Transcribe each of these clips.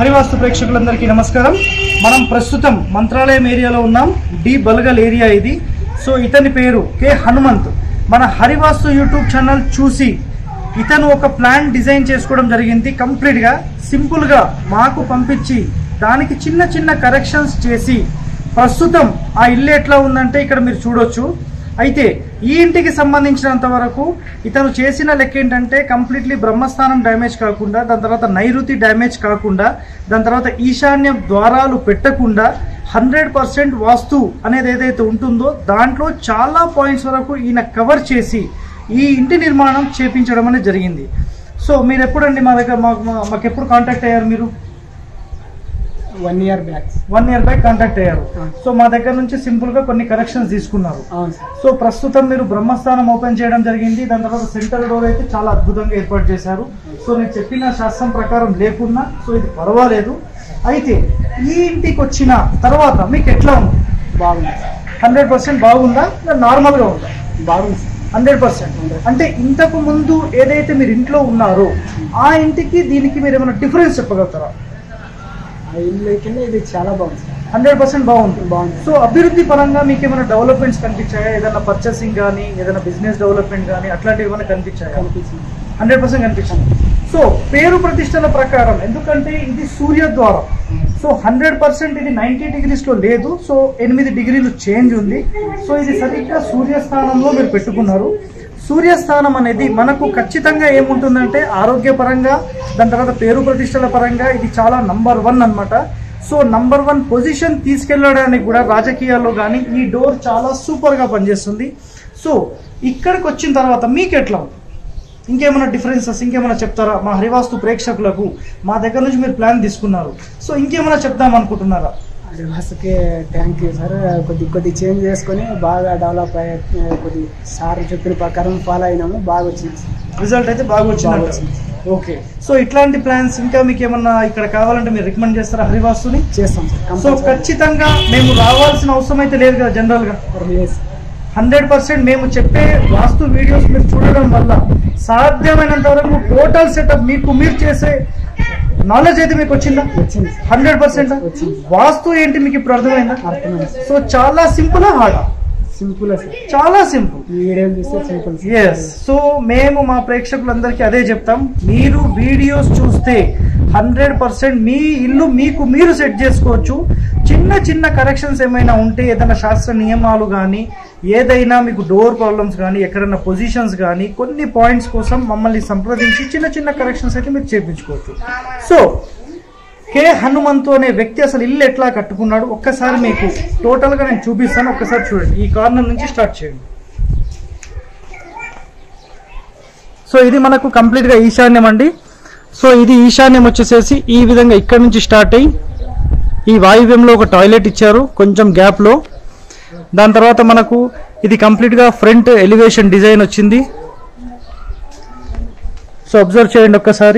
హరివాస్తు ప్రేక్షకులందరికీ నమస్కారం మనం ప్రస్తుతం మంత్రాలయం ఏరియాలో ఉన్నాం డి బల్గల్ ఏరియా ఇది సో ఇతని పేరు కె హనుమంత్ మన హరివాస్తు యూట్యూబ్ ఛానల్ చూసి ఇతను ఒక ప్లాన్ డిజైన్ చేసుకోవడం జరిగింది కంప్లీట్గా సింపుల్గా మాకు పంపించి దానికి చిన్న చిన్న కరెక్షన్స్ చేసి ప్రస్తుతం ఆ ఇల్లు ఎట్లా ఉందంటే ఇక్కడ మీరు చూడొచ్చు అయితే ఈ ఇంటికి సంబంధించినంత వరకు ఇతను చేసిన లెక్క ఏంటంటే కంప్లీట్లీ బ్రహ్మస్థానం డ్యామేజ్ కాకుండా దాని తర్వాత నైరుతి డ్యామేజ్ కాకుండా దాని తర్వాత ఈశాన్య ద్వారాలు పెట్టకుండా హండ్రెడ్ పర్సెంట్ వాస్తు అనేది ఏదైతే ఉంటుందో దాంట్లో చాలా పాయింట్స్ వరకు ఈయన కవర్ చేసి ఈ ఇంటి నిర్మాణం చేపించడం అనేది జరిగింది సో మీరు ఎప్పుడండి మా దగ్గర మాకు మా- మాకు ఎప్పుడు కాంటాక్ట్ అయ్యారు మీరు one year back one year back contact అయ్యారు ఆ. సో మా దగ్గర నుంచి సింపుల్ గా కొన్ని కరెక్షన్స్ తీసుకున్నారు అవును సార్ సో ప్రస్తుతం మీరు బ్రహ్మస్థానం ఓపెన్ చేయడం జరిగింది దాని తర్వాత సెంటర్ డోర్ అయితే చాలా అద్భుతంగా ఏర్పాటు చేశారు సో నేను చెప్పిన శాస్త్రం ప్రకారం లేకున్నా సో ఇది పర్వాలేదు అయితే ఈ ఇంటికి వచ్చిన తర్వాత మీకు ఎట్లా ఉంది బాగుంది సార్ హండ్రెడ్ పర్సెంట్ బాగుందా నార్మల్ గా ఉందా బాగుంది సార్ హండ్రెడ్ పర్సెంట్ అంటే ఇంతకు ముందు ఏదైతే మీరు ఇంట్లో ఉన్నారో ఆ ఇంటికి దీనికి మీరు ఏమైనా డిఫరెన్స్ చెప్పగలుగుతారా ఆ ఇల్లు కింద ఇది చాలా బాగుంది సార్ హండ్రెడ్ పర్సెంట్ బాగుంది బాగుంది సో అభివృద్ధి పరంగా మీకు ఏమైనా డెవలప్మెంట్స్ కనిపించాయా ఏదైనా పర్చేసింగ్ కానీ ఏదైనా బిజినెస్ డెవలప్మెంట్ కానీ అట్లాంటివి ఏమైనా కనిపించాయా కనిపించింది హండ్రెడ్ పర్సెంట్ కనిపించింది సో పేరు ప్రతిష్టల ప్రకారం ఎందుకంటే ఇది సూర్య ద్వారం సో హండ్రెడ్ పర్సెంట్ ఇది నైంటీ డిగ్రీస్ లో లేదు సో ఎనిమిది డిగ్రీలు చేంజ్ ఉంది సో ఇది సరిగ్గా సూర్యస్థానంలో మీరు పెట్టుకున్నారు సూర్యస్థానం అనేది మనకు ఖచ్చితంగా ఏముంటుందంటే ఆరోగ్యపరంగా దాని తర్వాత పేరు ప్రతిష్టల పరంగా ఇది చాలా నంబర్ వన్ అన్నమాట సో నంబర్ వన్ పొజిషన్ తీసుకెళ్ళడానికి కూడా రాజకీయాల్లో కానీ ఈ డోర్ చాలా సూపర్గా పనిచేస్తుంది సో ఇక్కడికి వచ్చిన తర్వాత మీకు ఎట్లా ఉంది ఇంకేమైనా డిఫరెన్సెస్ ఇంకేమైనా చెప్తారా మా హరివాస్తు ప్రేక్షకులకు మా దగ్గర నుంచి మీరు ప్లాన్ తీసుకున్నారు సో ఇంకేమైనా చెప్దాం అనుకుంటున్నారా అది బస్సుకి థ్యాంక్ యూ సార్ కొద్ది కొద్ది చేంజ్ చేసుకొని బాగా డెవలప్ అయ్యి కొద్ది సార్ చెప్పిన ప్రకారం ఫాలో అయినాము బాగా వచ్చింది సార్ రిజల్ట్ అయితే బాగా బాగా వచ్చింది వచ్చింది ఓకే సో ఇట్లాంటి ప్లాన్స్ ఇంకా మీకు ఏమన్నా ఇక్కడ కావాలంటే మీరు రికమెండ్ చేస్తారా హరివాస్తుని చేస్తాం సార్ సో కంపల్సరీ ఖచ్చితంగా మేము రావాల్సిన అవసరం అయితే లేదు కదా జనరల్ గా లేదు హండ్రెడ్ పర్సెంట్ మేము చెప్పే వాస్తు వీడియోస్ మీరు చూడడం వల్ల సాధ్యమైనంత వరకు టోటల్ సెటప్ మీకు మీరు చేసే నాలెడ్జ్ అయితే మీకు వచ్చిందా వచ్చింది సార్ హండ్రెడ్ పర్సెంట్ వచ్చింది. వాస్తు ఏంటి మీకు ఇప్పుడు అర్థమైందా అర్థమైంది సార్ సో చాలా సింపుల్ హార్డ్ సింపుల్ సార్ చాలా సింపుల్ ఈ వీడియో చూస్తే సింపుల్ ఎస్ సో మేము మా ప్రేక్షకులందరికీ అదే చెప్తాం మీరు వీడియోస్ చూస్తే హండ్రెడ్ పర్సెంట్ మీ ఇల్లు మీకు మీరు సెట్ చేసుకోవచ్చు చిన్న చిన్న కరెక్షన్స్ ఏమైనా ఉంటే ఏదైనా శాస్త్ర నియమాలు కానీ ఏదైనా మీకు డోర్ ప్రాబ్లమ్స్ కానీ ఎక్కడైనా పొజిషన్స్ కానీ కొన్ని పాయింట్స్ కోసం మమ్మల్ని సంప్రదించి చిన్న చిన్న కరెక్షన్స్ అయితే మీరు చేయించుకోవచ్చు సో కే హనుమంతు అనే వ్యక్తి అసలు ఇల్లు ఎట్లా కట్టుకున్నాడు ఒక్కసారి మీకు టోటల్ గా నేను చూపిస్తాను ఒక్కసారి చూడండి ఈ కార్నర్ నుంచి స్టార్ట్ చేయండి సో ఇది మనకు కంప్లీట్ గా ఈశాన్యం అండి సో ఇది ఈశాన్యం వచ్చేసేసి ఈ విధంగా ఇక్కడ నుంచి స్టార్ట్ అయ్యి ఈ వాయువ్యంలో ఒక టాయిలెట్ ఇచ్చారు కొంచెం గ్యాప్ లో దాని తర్వాత మనకు ఇది కంప్లీట్ గా ఫ్రంట్ ఎలివేషన్ డిజైన్ వచ్చింది సో అబ్జర్వ్ చేయండి ఒక్కసారి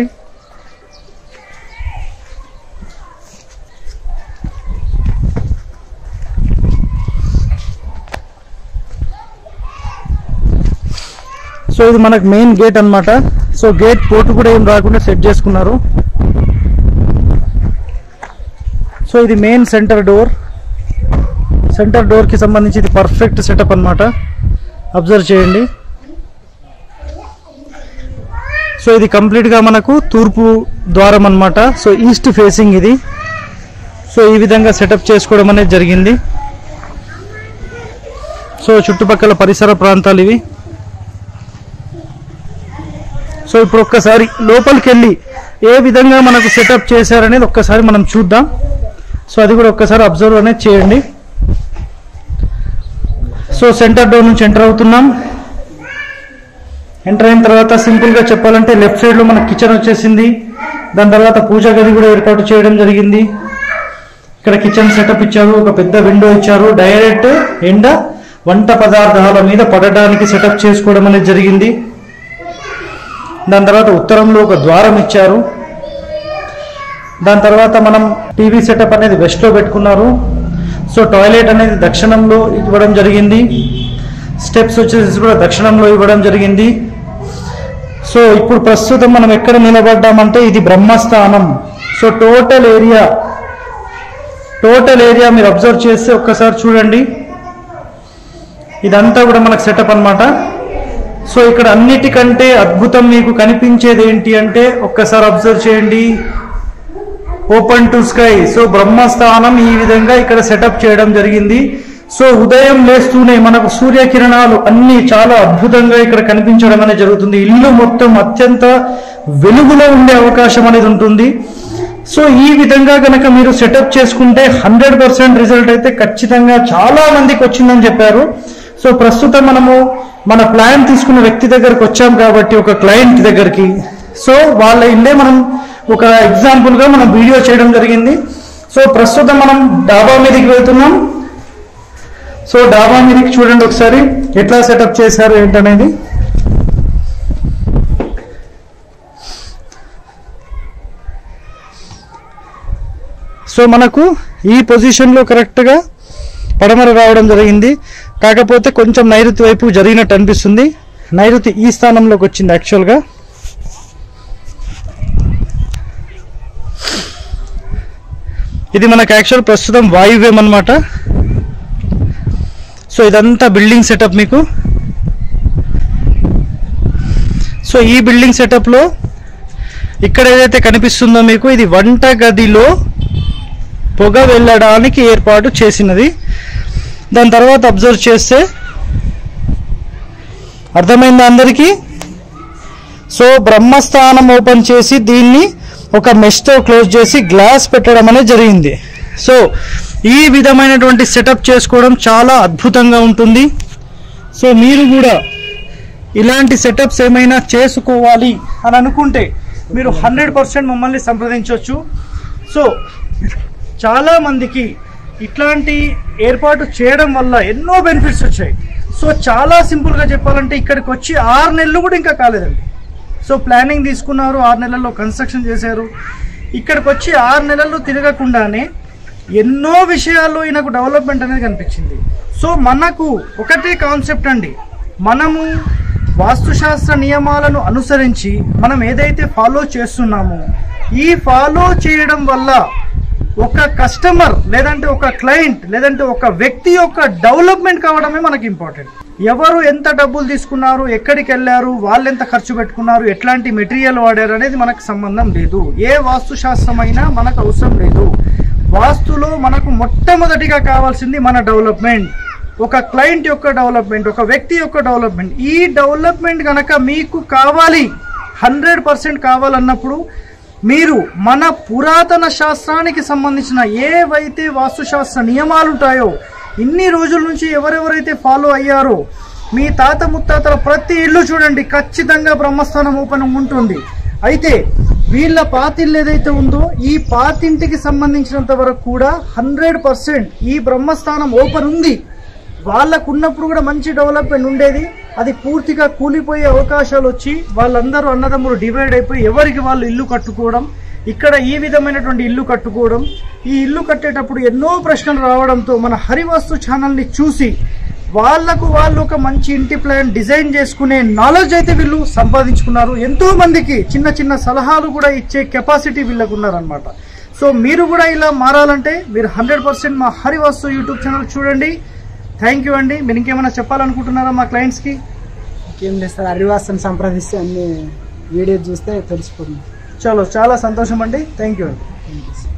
సో ఇది మనకు మెయిన్ గేట్ అన్నమాట సో గేట్ పోటు కూడా ఏం రాకుండా సెట్ చేసుకున్నారు సో ఇది main center door center door కి సంబంధించి ఇది పర్ఫెక్ట్ సెటప్ అన్నమాట అబ్జర్వ్ చేయండి సో ఇది కంప్లీట్ గా మనకు తూర్పు ద్వారం అన్నమాట సో ఈస్ట్ ఫేసింగ్ ఇది సో ఈ విధంగా సెటప్ చేసుకోవడం అనేది జరిగింది సో చుట్టుపక్కల పరిసర ప్రాంతాలు ఇవి సో ఇప్పుడు ఒక్కసారి లోపలికి వెళ్ళి ఏ విధంగా మనకు సెటప్ చేశారనేది ఒక్కసారి మనం చూద్దాం సో అది కూడా ఒక్కసారి అబ్జర్వ్ అనేది చేయండి సో సెంటర్ డోర్ నుంచి ఎంటర్ అవుతున్నాం ఎంటర్ అయిన తర్వాత సింపుల్ గా చెప్పాలంటే లెఫ్ట్ సైడ్ లో మన కిచెన్ వచ్చేసింది దాని తర్వాత పూజా గది కూడా ఏర్పాటు చేయడం జరిగింది ఇక్కడ కిచెన్ సెటప్ ఇచ్చారు ఒక పెద్ద విండో ఇచ్చారు డైరెక్ట్ ఎండ వంట పదార్థాల మీద పడడానికి సెటప్ చేసుకోవడం అనేది జరిగింది దాని తర్వాత ఉత్తరంలో ఒక ద్వారం ఇచ్చారు దాని తర్వాత మనం టీవీ సెటప్ అనేది వెస్ట్ లో పెట్టుకున్నారు సో టాయిలెట్ అనేది దక్షిణంలో ఇవ్వడం జరిగింది స్టెప్స్ వచ్చేసి కూడా దక్షిణంలో ఇవ్వడం జరిగింది సో ఇప్పుడు ప్రస్తుతం మనం ఎక్కడ నిలబడ్డామంటే ఇది బ్రహ్మస్థానం so total area total area మీరు అబ్జర్వ్ చేస్తే ఒక్కసారి చూడండి ఇదంతా కూడా మనకు సెటప్ అన్నమాట సో ఇక్కడ అన్నిటికంటే అద్భుతం మీకు కనిపించేది ఏంటి అంటే ఒక్కసారి అబ్జర్వ్ చేయండి ఓపెన్ టు స్కై సో బ్రహ్మస్థానం ఈ విధంగా ఇక్కడ సెటప్ చేయడం జరిగింది సో ఉదయం లేస్తూనే మనకు సూర్యకిరణాలు అన్ని చాలా అద్భుతంగా ఇక్కడ కనిపించడం అనేది జరుగుతుంది ఇల్లు మొత్తం అత్యంత వెలుగులో ఉండే అవకాశం అనేది ఉంటుంది సో ఈ విధంగా కనుక మీరు సెటప్ చేసుకుంటే హండ్రెడ్ పర్సెంట్ రిజల్ట్ అయితే ఖచ్చితంగా చాలా మందికి వచ్చిందని చెప్పారు సో ప్రస్తుతం మనము మన ప్లాన్ తీసుకున్న వ్యక్తి దగ్గరకు వచ్చాం కాబట్టి ఒక క్లయింట్ దగ్గరికి సో వాళ్ళ ఇల్లే మనం ఒక ఎగ్జాంపుల్ గా మనం వీడియో చేయడం జరిగింది సో ప్రస్తుతం మనం డాబా మీదకి వెళ్తున్నాం సో డాబా మీదకి చూడండి ఒకసారి ఎట్లా సెటప్ చేశారు ఏంటనేది సో మనకు ఈ పొజిషన్లో కరెక్ట్గా పడమర రావడం జరిగింది కాకపోతే కొంచెం నైరుతి వైపు జరిగినట్టు అనిపిస్తుంది నైరుతి ఈ స్థానంలోకి వచ్చింది యాక్చువల్గా ఇది మనకు యాక్చువల్ ప్రస్తుతం వాయువ్యం అన్నమాట సో ఇదంతా బిల్డింగ్ సెటప్ మీకు సో ఈ బిల్డింగ్ సెటప్లో ఇక్కడ ఏదైతే కనిపిస్తుందో మీకు ఇది వంట గదిలో పొగ వెళ్ళడానికి ఏర్పాటు చేసినది దాని తర్వాత అబ్జర్వ్ చేస్తే అర్థమైందా అందరికీ సో బ్రహ్మస్థానం ఓపెన్ చేసి దీన్ని ఒక మెష్తో క్లోజ్ చేసి గ్లాస్ పెట్టడం అనేది జరిగింది సో ఈ విధమైనటువంటి సెటప్ చేసుకోవడం చాలా అద్భుతంగా ఉంటుంది సో మీరు కూడా ఇలాంటి సెటప్స్ ఏమైనా చేసుకోవాలి అని అనుకుంటే మీరు హండ్రెడ్ పర్సెంట్ మమ్మల్ని సంప్రదించవచ్చు సో చాలా మందికి ఇట్లాంటి ఏర్పాటు చేయడం వల్ల ఎన్నో బెనిఫిట్స్ వచ్చాయి సో చాలా సింపుల్గా చెప్పాలంటే ఇక్కడికి వచ్చి ఆరు నెలలు కూడా ఇంకా కాలేదండి సో ప్లానింగ్ తీసుకున్నారు ఆరు నెలల్లో కన్స్ట్రక్షన్ చేశారు ఇక్కడికి వచ్చి ఆరు నెలల్లో తిరగకుండానే ఎన్నో విషయాల్లో ఈయనకు డెవలప్మెంట్ అనేది కనిపించింది సో మనకు ఒకటే కాన్సెప్ట్ అండి మనము వాస్తుశాస్త్ర నియమాలను అనుసరించి మనం ఏదైతే ఫాలో చేస్తున్నామో ఈ ఫాలో చేయడం వల్ల ఒక కస్టమర్ లేదంటే ఒక క్లయింట్ లేదంటే ఒక వ్యక్తి యొక్క డెవలప్మెంట్ కావడమే మనకి ఇంపార్టెంట్ ఎవరు ఎంత డబ్బులు తీసుకున్నారు ఎక్కడికి వెళ్ళారు వాళ్ళు ఎంత ఖర్చు పెట్టుకున్నారు ఎట్లాంటి మెటీరియల్ వాడారు అనేది మనకు సంబంధం లేదు ఏ వాస్తుశాస్త్రం అయినా మనకు అవసరం లేదు వాస్తులో మనకు మొట్టమొదటిగా కావాల్సింది మన డెవలప్మెంట్ ఒక క్లయింట్ యొక్క డెవలప్మెంట్ ఒక వ్యక్తి యొక్క డెవలప్మెంట్ ఈ డెవలప్మెంట్ కనుక మీకు కావాలి హండ్రెడ్ పర్సెంట్ కావాలన్నప్పుడు మీరు మన పురాతన శాస్త్రానికి సంబంధించిన ఏవైతే వాస్తుశాస్త్ర నియమాలు ఉంటాయో ఇన్ని రోజుల నుంచి ఎవరెవరైతే ఫాలో అయ్యారో మీ తాత ముత్తాతల ప్రతి ఇల్లు చూడండి ఖచ్చితంగా బ్రహ్మస్థానం ఓపెన్ ఉంటుంది అయితే వీళ్ళ పాతిల్లు ఏదైతే ఉందో ఈ పాతింటికి సంబంధించినంత వరకు కూడా హండ్రెడ్ పర్సెంట్ ఈ బ్రహ్మస్థానం ఓపెన్ ఉంది వాళ్ళకు ఉన్నప్పుడు కూడా మంచి డెవలప్మెంట్ ఉండేది అది పూర్తిగా కూలిపోయే అవకాశాలు వచ్చి వాళ్ళందరూ అన్నదమ్ములు డివైడ్ అయిపోయి ఎవరికి వాళ్ళు ఇల్లు కట్టుకోవడం ఇక్కడ ఈ విధమైనటువంటి ఇల్లు కట్టుకోవడం ఈ ఇల్లు కట్టేటప్పుడు ఎన్నో ప్రశ్నలు రావడంతో మన హరివాస్తు ఛానల్ని చూసి వాళ్లకు వాళ్ళు ఒక మంచి ఇంటి ప్లాన్ డిజైన్ చేసుకునే నాలెడ్జ్ అయితే వీళ్ళు సంపాదించుకున్నారు ఎంతో మందికి చిన్న చిన్న సలహాలు కూడా ఇచ్చే కెపాసిటీ వీళ్ళకు ఉన్నారనమాట సో మీరు కూడా ఇలా మారాలంటే మీరు హండ్రెడ్ పర్సెంట్ మా హరివాస్తు యూట్యూబ్ ఛానల్ చూడండి థ్యాంక్ యూ అండి మీరు ఇంకేమైనా చెప్పాలనుకుంటున్నారా మా క్లయింట్స్కి ఇంకేం లేదు సార్ హరివాసన్ సంప్రదిస్తే అన్ని వీడియో చూస్తే తెలిసిపోతుంది చలో చాలా సంతోషం అండి థ్యాంక్ యూ అండి థ్యాంక్ యూ సార్